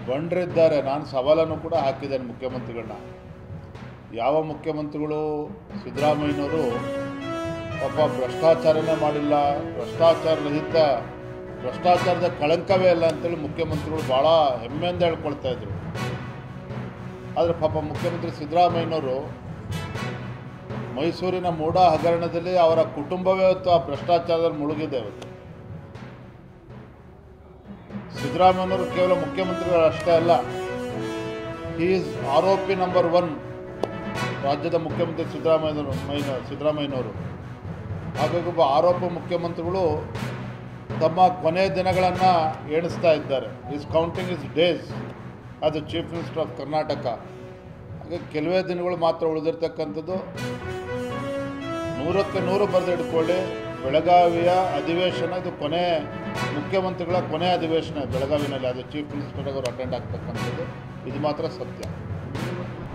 ಬಂಡರಿದ್ದಾರೆ ನಾನು ಸವಾಲನ್ನು ಕೂಡ ಹಾಕಿದ್ದೇನೆ ಮುಖ್ಯಮಂತ್ರಿಗಳನ್ನ ಯಾವ ಮುಖ್ಯಮಂತ್ರಿಗಳು ಸಿದ್ದರಾಮಯ್ಯನವರು ಪಾಪ ಭ್ರಷ್ಟಾಚಾರನೇ ಮಾಡಿಲ್ಲ ಭ್ರಷ್ಟಾಚಾರ ರಹಿತ ಭ್ರಷ್ಟಾಚಾರದ ಕಳಂಕವೇ ಇಲ್ಲ ಅಂತೇಳಿ ಮುಖ್ಯಮಂತ್ರಿಗಳು ಭಾಳ ಹೆಮ್ಮೆಯಿಂದ ಹೇಳ್ಕೊಳ್ತಾ ಇದ್ರು ಆದರೆ ಪಾಪ ಮುಖ್ಯಮಂತ್ರಿ ಸಿದ್ದರಾಮಯ್ಯನವರು ಮೈಸೂರಿನ ಮೂಡ ಹಗರಣದಲ್ಲಿ ಅವರ ಕುಟುಂಬವೇ ಇವತ್ತು ಆ ಭ್ರಷ್ಟಾಚಾರದಲ್ಲಿ ಮುಳುಗಿದೆ ಇವತ್ತು ಸಿದ್ದರಾಮಯ್ಯನವರು ಕೇವಲ ಮುಖ್ಯಮಂತ್ರಿಗಳು ಅಷ್ಟೇ ಅಲ್ಲ ಹಿ ಈಸ್ ಆರೋಪಿ ನಂಬರ್ ಒನ್ ರಾಜ್ಯದ ಮುಖ್ಯಮಂತ್ರಿ ಸಿದ್ದರಾಮಯ್ಯನವರು ಮೈನ ಸಿದ್ದರಾಮಯ್ಯನವರು ಹಾಗಾಗಿ ಒಬ್ಬ ಆರೋಪ ಮುಖ್ಯಮಂತ್ರಿಗಳು ತಮ್ಮ ಕೊನೆಯ ದಿನಗಳನ್ನು ಎಣಿಸ್ತಾ ಇದ್ದಾರೆ is counting is days as the chief minister of Karnataka ಹಾಗೆ ಕೆಲವೇ ದಿನಗಳು ಮಾತ್ರ ಉಳಿದಿರ್ತಕ್ಕಂಥದ್ದು ನೂರಕ್ಕೆ ನೂರು ಬರೆದು ಇಟ್ಕೊಳ್ಳಿ ಬೆಳಗಾವಿಯ ಅಧಿವೇಶನ ಇದು ಕೊನೆ ಮುಖ್ಯಮಂತ್ರಿಗಳ ಕೊನೆ ಅಧಿವೇಶನ ಬೆಳಗಾವಿನಲ್ಲಿ ಅದು ಚೀಫ್ ಮಿನಿಸ್ಟರ್ ಅವರು ಅಟೆಂಡ್ ಆಗ್ತಕ್ಕಂಥದ್ದು ಇದು ಮಾತ್ರ ಸತ್ಯ